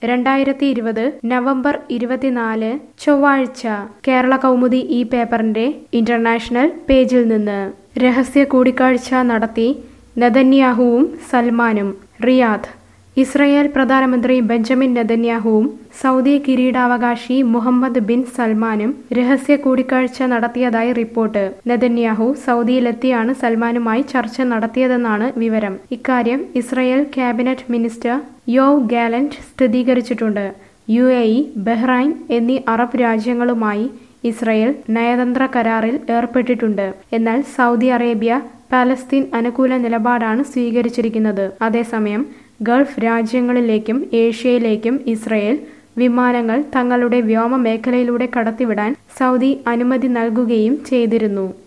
രണ്ടായിരത്തി ഇരുപത് നവംബർ ഇരുപത്തിനാല് ചൊവ്വാഴ്ച കേരള കൗമുദി ഈ പേപ്പറിന്റെ ഇന്റർനാഷണൽ പേജിൽ നിന്ന് രഹസ്യ കൂടിക്കാഴ്ച നടത്തി നെതന്യാഹുവും സൽമാനും റിയാദ് ഇസ്രയേൽ പ്രധാനമന്ത്രി ബെഞ്ചമിൻ നെതന്യാഹുവും സൗദി കിരീടാവകാശി മുഹമ്മദ് ബിൻ സൽമാനും രഹസ്യ കൂടിക്കാഴ്ച നടത്തിയതായി റിപ്പോർട്ട് നെതന്യാഹു സൗദിയിലെത്തിയാണ് സൽമാനുമായി ചർച്ച നടത്തിയതെന്നാണ് വിവരം ഇക്കാര്യം Israel cabinet minister Yoav Gallant സ്ഥിരീകരിച്ചിട്ടുണ്ട് യു എ ഇ ബഹ്റൈൻ എന്നീ അറബ് രാജ്യങ്ങളുമായി ഇസ്രയേൽ നയതന്ത്ര കരാറിൽ ഏർപ്പെട്ടിട്ടുണ്ട് എന്നാൽ സൗദി അറേബ്യ പാലസ്തീൻ അനുകൂല നിലപാടാണ് സ്വീകരിച്ചിരിക്കുന്നത് അതേസമയം ഗൾഫ് രാജ്യങ്ങളിലേക്കും ഏഷ്യയിലേക്കും ഇസ്രയേൽ വിമാനങ്ങൾ തങ്ങളുടെ വ്യോമ മേഖലയിലൂടെ കടത്തിവിടാൻ സൗദി അനുമതി നൽകുകയും ചെയ്തിരുന്നു